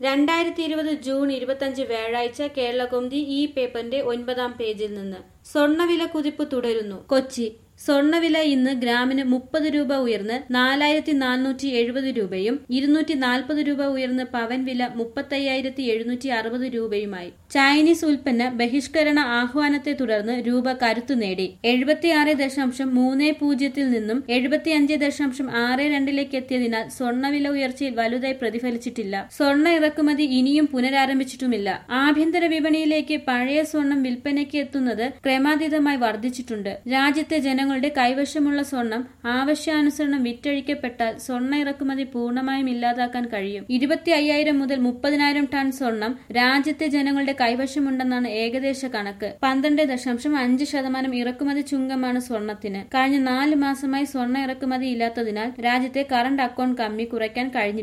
രണ്ടായിരത്തി ഇരുപത് ജൂൺ ഇരുപത്തഞ്ച് വ്യാഴാഴ്ച കേരളകൗമുദി ഈ പേപ്പറിന്റെ ഒൻപതാം പേജിൽ നിന്ന് സ്വർണ്ണവില കുതിപ്പ് തുടരുന്നു കൊച്ചി സ്വർണ്ണവില ഇന്ന് ഗ്രാമിന് മുപ്പത് രൂപ ഉയർന്ന് നാലായിരത്തി നാനൂറ്റി എഴുപത് രൂപയും ഇരുന്നൂറ്റി നാൽപ്പത് രൂപ ഉയർന്ന് പവൻ വില മുപ്പത്തയ്യായിരത്തി എഴുന്നൂറ്റി അറുപത് രൂപയുമായി ചൈനീസ് ഉൽപ്പന്ന ബഹിഷ്കരണ ആഹ്വാനത്തെ തുടർന്ന് രൂപ കരുത്തു നേടി എഴുപത്തിയാറ് ദശാംശം മൂന്ന് പൂജ്യത്തിൽ നിന്നും എഴുപത്തിയഞ്ച് ദശാംശം ആറ് രണ്ടിലേക്ക് എത്തിയതിനാൽ സ്വർണ്ണവില ഉയർച്ചയിൽ വലുതായി പ്രതിഫലിച്ചിട്ടില്ല സ്വർണ്ണ ഇറക്കുമതി ഇനിയും പുനരാരംഭിച്ചിട്ടുമില്ല ആഭ്യന്തര വിപണിയിലേക്ക് പഴയ സ്വർണം വിൽപ്പനയ്ക്ക് എത്തുന്നത് ക്രമാതീതമായി വർദ്ധിച്ചിട്ടുണ്ട് രാജ്യത്തെ ജനങ്ങളുടെ കൈവശമുള്ള സ്വർണം ആവശ്യാനുസരണം വിറ്റഴിക്കപ്പെട്ടാൽ സ്വർണ്ണ ഇറക്കുമതി പൂർണ്ണമായും ഇല്ലാതാക്കാൻ കഴിയും ഇരുപത്തി അയ്യായിരം മുതൽ മുപ്പതിനായിരം ടൺ സ്വർണം രാജ്യത്തെ ജനങ്ങളുടെ കൈവശമുണ്ടെന്നാണ് ഏകദേശ കണക്ക് പന്ത്രണ്ട് ദശാംശം അഞ്ച് ശതമാനം ഇറക്കുമതി ചുങ്കമാണ് സ്വർണത്തിന് കഴിഞ്ഞ നാല് മാസമായി സ്വർണ്ണ ഇറക്കുമതി ഇല്ലാത്തതിനാൽ രാജ്യത്തെ കറണ്ട് അക്കൌണ്ട് കമ്മി കുറയ്ക്കാൻ കഴിഞ്ഞിട്ടില്ല